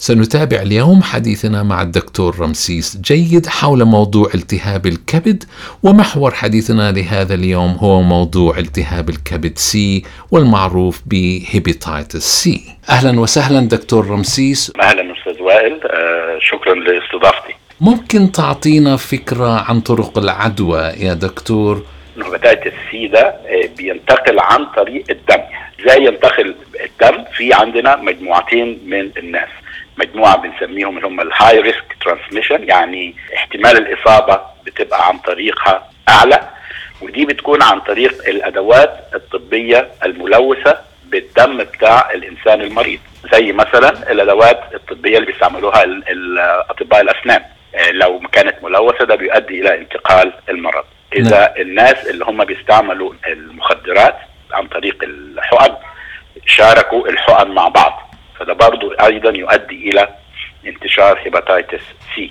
سنتابع اليوم حديثنا مع الدكتور رمسيس جيد حول موضوع التهاب الكبد ومحور حديثنا لهذا اليوم هو موضوع التهاب الكبد سي والمعروف بهيباتيتس سي اهلا وسهلا دكتور رمسيس اهلا استاذ وائل آه شكرا لاستضافتي ممكن تعطينا فكره عن طرق العدوى يا دكتور هيباتيتس سي ده آه، بينتقل عن طريق الدم ازاي ينتقل الدم في عندنا مجموعتين من الناس مجموعه بنسميهم اللي هم الهاي ريسك ترانسميشن يعني احتمال الاصابه بتبقى عن طريقها اعلى ودي بتكون عن طريق الادوات الطبيه الملوثه بالدم بتاع الانسان المريض زي مثلا الادوات الطبيه اللي بيستعملوها اطباء الاسنان آه، لو كانت ملوثه ده بيؤدي الى انتقال المرض اذا نعم. الناس اللي هم بيستعملوا المخدرات عن طريق الحقن شاركوا الحقن مع بعض فده برضو ايضا يؤدي الى انتشار هيباتيتس سي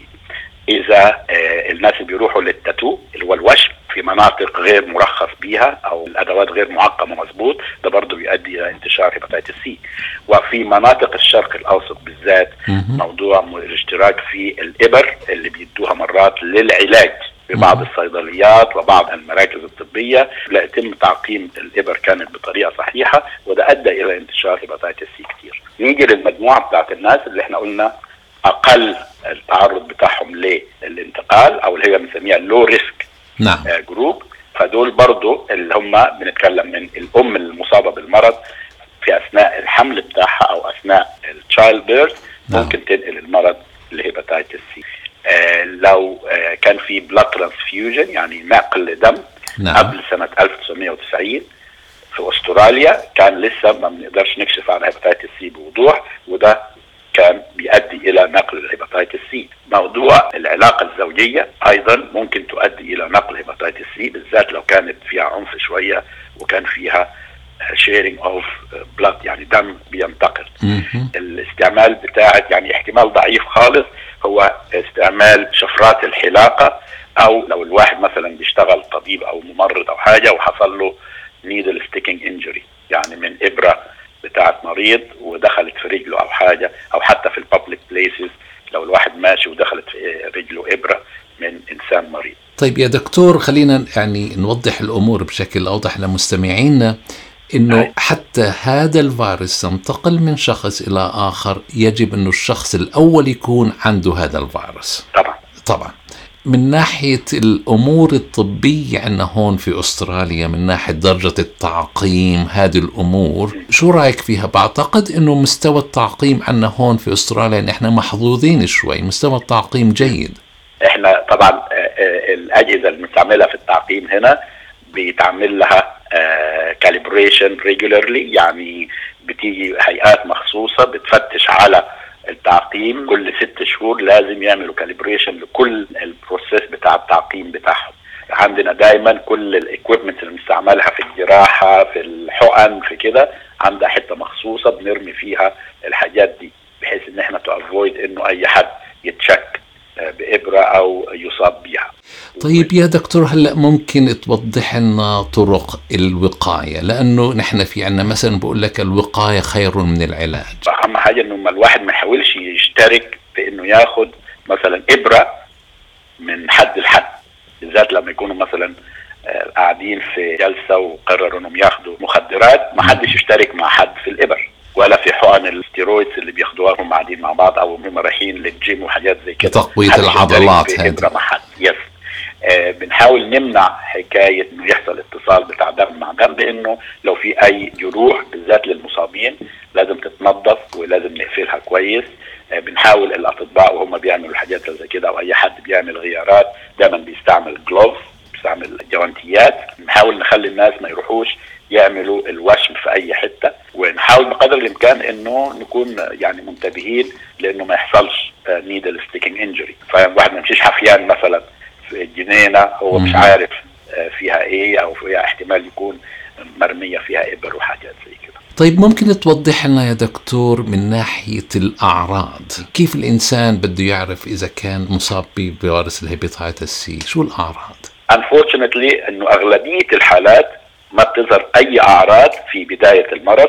اذا آه، الناس اللي بيروحوا للتاتو اللي هو الوشم في مناطق غير مرخص بيها او الادوات غير معقمه مظبوط ده برضه بيؤدي الى انتشار هيباتيتس سي وفي مناطق الشرق الاوسط بالذات موضوع الاشتراك في الابر اللي بيدوها مرات للعلاج في بعض الصيدليات وبعض المراكز الطبيه لا يتم تعقيم الابر كانت بطريقه صحيحه وده ادى الى انتشار هيباتيتس سي كتير. نيجي للمجموعه بتاعت الناس اللي احنا قلنا اقل التعرض بتاعهم للانتقال او اللي هي بنسميها لو ريسك نعم جروب فدول برضو اللي هم بنتكلم من الام المصابه بالمرض في اثناء الحمل بتاعها او اثناء التشايلد بيرث نعم. ممكن تنقل المرض لهيباتيتس سي آه لو آه كان في بلاد ترانسفيوجن يعني نقل دم نعم. قبل سنه 1990 في استراليا كان لسه ما بنقدرش نكشف عن هيباتيتس سي بوضوح وده كان بيؤدي الى نقل الهيباتيتس سي موضوع العلاقه الزوجيه ايضا ممكن تؤدي الى نقل هيباتيتس سي بالذات لو كانت فيها عنف شويه وكان فيها شيرنج اوف بلاد يعني دم بينتقل الاستعمال بتاعت يعني احتمال ضعيف خالص هو استعمال شفرات الحلاقه او لو الواحد مثلا بيشتغل طبيب او ممرض او حاجه وحصل له نيدل ستيكينج انجري يعني من ابره بتاعت مريض ودخلت في رجله او حاجه او حتى في الببليك بليسز لو الواحد ماشي ودخلت في رجله ابره من انسان مريض. طيب يا دكتور خلينا يعني نوضح الامور بشكل اوضح لمستمعينا انه حتى هذا الفيروس ينتقل من شخص الى اخر يجب انه الشخص الاول يكون عنده هذا الفيروس. طبعا. طبعا. من ناحية الأمور الطبية عندنا هون في أستراليا من ناحية درجة التعقيم هذه الأمور شو رأيك فيها بعتقد أنه مستوى التعقيم عندنا هون في أستراليا إن إحنا محظوظين شوي مستوى التعقيم جيد إحنا طبعا آه، آه، الأجهزة المستعملة في التعقيم هنا بيتعمل لها كاليبريشن ريجولرلي يعني بتيجي هيئات مخصوصة بتفتش على التعقيم كل ست شهور لازم يعملوا كاليبريشن لكل البروسيس بتاع التعقيم بتاعهم عندنا دايما كل الاكويبمنت اللي بنستعملها في الجراحه في الحقن في كده عندها حته مخصوصه بنرمي فيها الحاجات دي بحيث ان احنا تو افويد انه اي حد يتشك بإبرة أو يصاب بها طيب يا دكتور هلا ممكن توضح لنا طرق الوقاية لأنه نحن في عنا مثلا بقول لك الوقاية خير من العلاج أهم حاجة إنه الواحد ما يحاولش يشترك في إنه ياخد مثلا إبرة من حد لحد بالذات لما يكونوا مثلا آه، قاعدين في جلسة وقرروا إنهم ياخدوا مخدرات ما حدش يشترك مع حد في الإبر ولا في حقن الستيرويدز اللي بياخدوها هم قاعدين مع بعض او هم رايحين للجيم وحاجات زي كده تقويه العضلات هذه مع حد يس آه بنحاول نمنع حكايه انه يحصل اتصال بتاع دم مع دم بانه لو في اي جروح بالذات للمصابين لازم تتنظف ولازم نقفلها كويس آه بنحاول الاطباء وهم بيعملوا الحاجات زي كده او اي حد بيعمل غيارات دايما بيستعمل جلوف بيستعمل جوانتيات بنحاول نخلي الناس ما يروحوش يعملوا الوشم في اي حته ونحاول بقدر الامكان انه نكون يعني منتبهين لانه ما يحصلش نيدل ستيكينج انجري فواحد ما يمشيش حفيان مثلا في الجنينه هو مش عارف آه، فيها ايه او فيها احتمال يكون مرميه فيها ابر وحاجات زي كده طيب ممكن توضح لنا يا دكتور من ناحيه الاعراض كيف الانسان بده يعرف اذا كان مصاب بفيروس الهيباتيتس سي شو الاعراض unfortunately انه اغلبيه الحالات ما بتظهر اي اعراض في بدايه المرض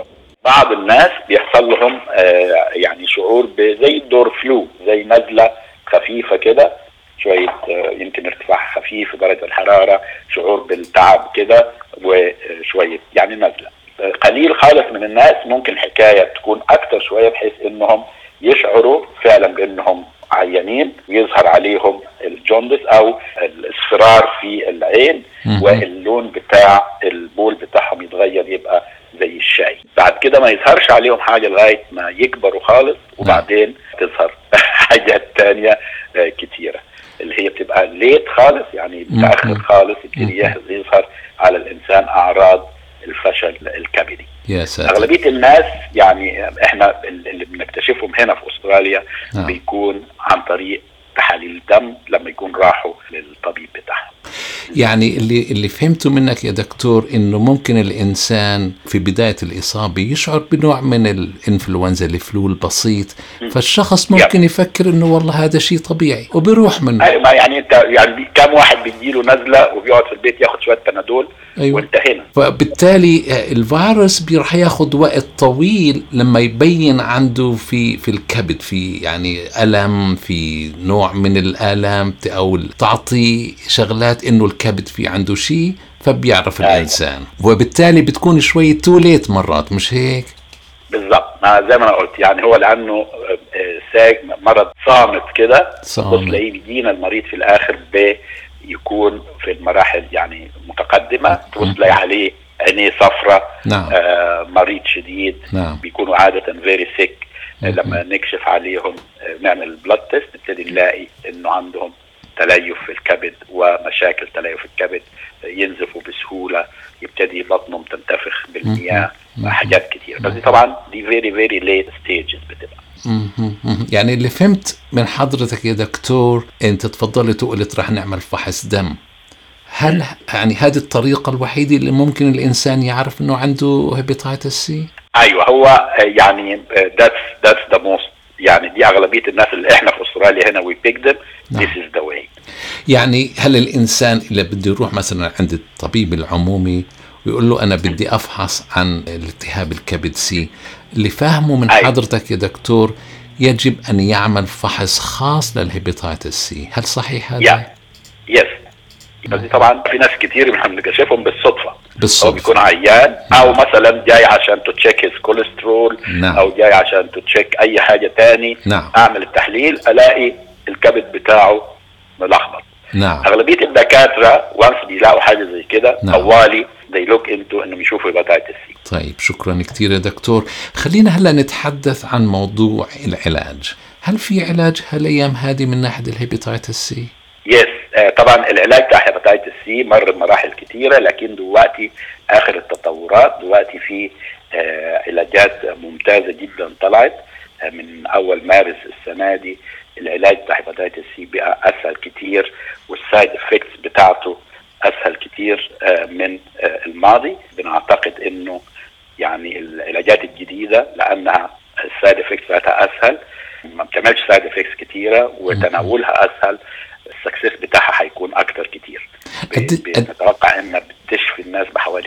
بعض الناس بيحصل لهم آه يعني شعور بزي الدور فلو زي نزله خفيفه كده شويه آه يمكن ارتفاع خفيف في درجه الحراره شعور بالتعب كده وشويه يعني نزله آه قليل خالص من الناس ممكن حكايه تكون اكثر شويه بحيث انهم يشعروا فعلا بانهم عيانين ويظهر عليهم الجوندس او الاصفرار في العين واللون بتاع البول بتاعهم يتغير يبقى زي الشاي بعد كده ما يظهرش عليهم حاجه لغايه ما يكبروا خالص وبعدين تظهر حاجات تانية كتيره اللي هي بتبقى ليت خالص يعني متاخر خالص يبتدي يظهر على الانسان اعراض الفشل الكبدي يا ساتر اغلبيه الناس يعني احنا اللي بنكتشفهم هنا في استراليا نعم. بيكون عن طريق تحاليل الدم لما يكون راحوا للطبيب بتاعهم يعني اللي اللي فهمته منك يا دكتور انه ممكن الانسان في بدايه الاصابه يشعر بنوع من الانفلونزا الفلو البسيط فالشخص ممكن يفكر انه والله هذا شيء طبيعي وبيروح منه ايوه ما يعني انت يعني كم واحد بيجيله نزله وبيقعد في البيت ياخد شويه بنادول أيوة. وانتهينا فبالتالي الفيروس راح ياخذ وقت طويل لما يبين عنده في في الكبد في يعني الم في نوع من الالام او تعطي شغلات انه الكبد في عنده شيء فبيعرف أيوة. الانسان وبالتالي بتكون شوي تو ليت مرات مش هيك بالظبط ما زي ما انا قلت يعني هو لانه ساج مرض صامت كده صامت. تلاقيه بيجينا المريض في الاخر بيكون في المراحل يعني متقدمه تبص تلاقي عليه عينيه صفراء نعم. آه مريض شديد نعم. بيكونوا عاده فيري سيك لما نكشف عليهم آه، نعمل بلاد تيست نبتدي نلاقي انه عندهم تليف في الكبد ومشاكل تليف في الكبد آه، ينزفوا بسهوله يبتدي بطنهم تنتفخ بالمياه حاجات كتير بس دي طبعا دي فيري فيري ليت ستيجز بتبقى مهم. مهم. يعني اللي فهمت من حضرتك يا دكتور انت تفضلت وقلت رح نعمل فحص دم هل يعني هذه الطريقة الوحيدة اللي ممكن الإنسان يعرف إنه عنده هيباتيتس سي؟ ايوه هو آه، يعني ذاتس ذاتس ذا موست يعني دي اغلبيه الناس اللي احنا في استراليا هنا وي بيك ذم نعم. ذيس از ذا واي يعني هل الإنسان اللي بده يروح مثلا عند الطبيب العمومي ويقول له أنا بدي أفحص عن الالتهاب الكبد سي اللي فاهمه من أيوة. حضرتك يا دكتور يجب أن يعمل فحص خاص للهيباتيتس سي هل صحيح هذا؟ يا يس بس دي طبعا في ناس كتير احنا بنكتشفهم بالصدفه هو بالصدفة بيكون عيان او مثلا جاي عشان تتشيك هيز كوليسترول نعم. او جاي عشان تتشيك اي حاجه تاني نعم. اعمل التحليل الاقي الكبد بتاعه ملخبط نعم اغلبيه الدكاتره وانس بيلاقوا حاجه زي كده نعم. طوالي they look into انهم يشوفوا هيباتيتس سي طيب شكرا كثير يا دكتور خلينا هلا نتحدث عن موضوع العلاج هل في علاج هالايام هذه من ناحيه الهيباتيتس سي يس آه طبعا العلاج بتاع هيباتيتس سي مر بمراحل كتيره لكن دلوقتي اخر التطورات دلوقتي في آه علاجات ممتازه جدا طلعت آه من اول مارس السنه دي العلاج بتاع هيباتيتس سي بقى اسهل كتير والسايد افكتس بتاعته اسهل كتير آه من آه الماضي بنعتقد انه يعني العلاجات الجديده لانها السايد افكتس بتاعتها اسهل ما بتعملش سايد افكتس كتيره وتناولها اسهل السكسس بتاعها هيكون اكتر كتير قد- قد- بنتوقع انها بتشفي الناس بحوالي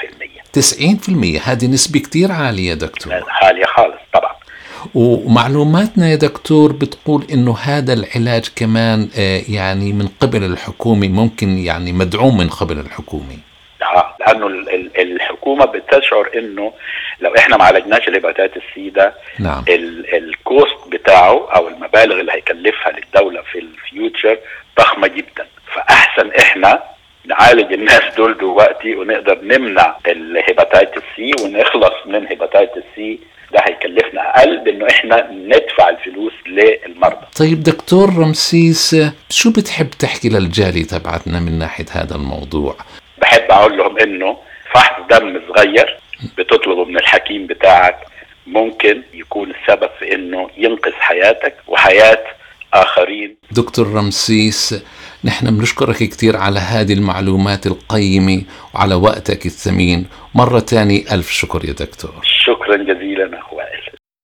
90% 90% هذه نسبة كتير عالية يا دكتور عاليه خالص طبعا ومعلوماتنا يا دكتور بتقول انه هذا العلاج كمان آه، يعني من قبل الحكومة ممكن يعني مدعوم من قبل الحكومة آه، لانه ال- ال- الحكومه بتشعر انه لو احنا ما عالجناش الهيباتيتس سي ده نعم ال- الكوست بتاعه او المبالغ اللي هيكلفها للدوله في الفيوتشر ضخمه جدا فاحسن احنا نعالج الناس دول دلوقتي ونقدر نمنع الهيباتيتس سي ونخلص من هيباتيتس سي ده هيكلفنا اقل بانه احنا ندفع الفلوس للمرضى طيب دكتور رمسيس آه، شو بتحب تحكي للجالية تبعتنا من ناحية هذا الموضوع بحب اقول لهم انه فحص دم صغير بتطلبه من الحكيم بتاعك ممكن يكون السبب في انه ينقذ حياتك وحياه اخرين دكتور رمسيس نحن بنشكرك كثير على هذه المعلومات القيمة وعلى وقتك الثمين مرة تانية ألف شكر يا دكتور شكرا جزيلا